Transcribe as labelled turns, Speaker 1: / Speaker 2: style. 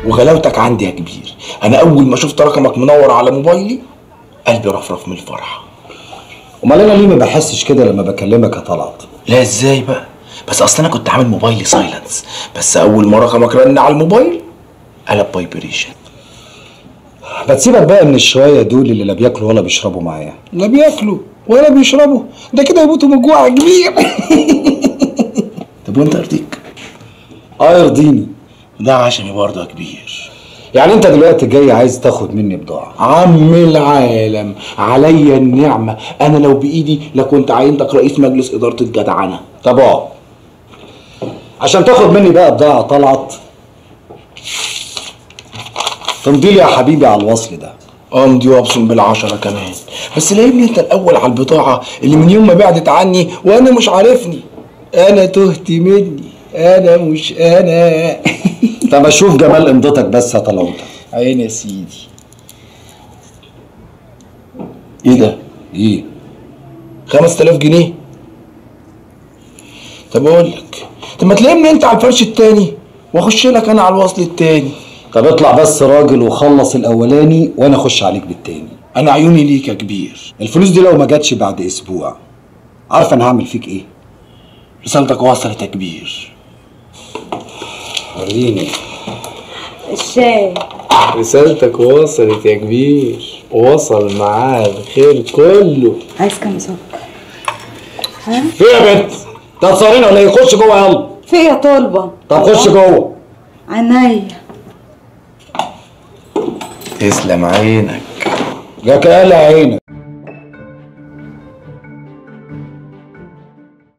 Speaker 1: وغلاوتك عندي يا كبير انا اول ما شفت رقمك منور على موبايلي قلبي رفرف من الفرحه
Speaker 2: امال انا ليه ما بحسش كده لما بكلمك يا طلعت
Speaker 1: لا ازاي بقى بس اصل انا كنت عامل موبايلي سايلنس بس اول ما رقمك رن على الموبايل قلب فايبريشن
Speaker 2: ما تسيبك بقى من الشويه دول اللي لا بياكلوا ولا بيشربوا معايا
Speaker 1: لا بياكلوا ولا بيشربوا ده كده يموتوا من جوع يا كبير طب وانت يرضيك
Speaker 2: اه يرضيني
Speaker 1: ده عشمي برضه يا كبير
Speaker 2: يعني انت دلوقتي جاي عايز تاخد مني بضاعه
Speaker 1: عم العالم عليا النعمة أنا لو بإيدي لكنت عينتك رئيس مجلس إدارة الجدعنة
Speaker 2: طب اقعد عشان تاخد مني بقى بضاعه طلعت تمضي لي يا حبيبي على الوصل ده
Speaker 1: أمضي وأبصم بالعشرة كمان بس لاقيني أنت الأول على البضاعة اللي من يوم ما بعدت عني وأنا مش عارفني أنا تهت مني أنا مش أنا
Speaker 2: طب اشوف جمال امضتك بس يا طلعوت
Speaker 1: عين يا سيدي إيه ده؟
Speaker 2: ايه
Speaker 1: 5000 جنيه طب أقول لك طب ما تلاقيني أنت على الفرش التاني وأخش لك أنا على الوصل التاني
Speaker 2: طب اطلع بس راجل وخلص الاولاني وانا اخش عليك بالتاني
Speaker 1: أنا عيوني ليك يا كبير
Speaker 2: الفلوس دي لو ما جاتش بعد اسبوع عارف انا هعمل فيك ايه
Speaker 1: رسالتك وصلت يا كبير
Speaker 2: وريني
Speaker 3: الشاي
Speaker 1: رسالتك وصلت يا كبير وصل معاه الخير كله
Speaker 3: عايز كام سكر ها
Speaker 2: في إيه يا بنت ده تصارين ولا ايه خش جوه يلا
Speaker 3: في ايه يا طلبه
Speaker 2: طب خش جوه
Speaker 3: عينيا
Speaker 1: تسلم عينك
Speaker 2: جاك قال عينك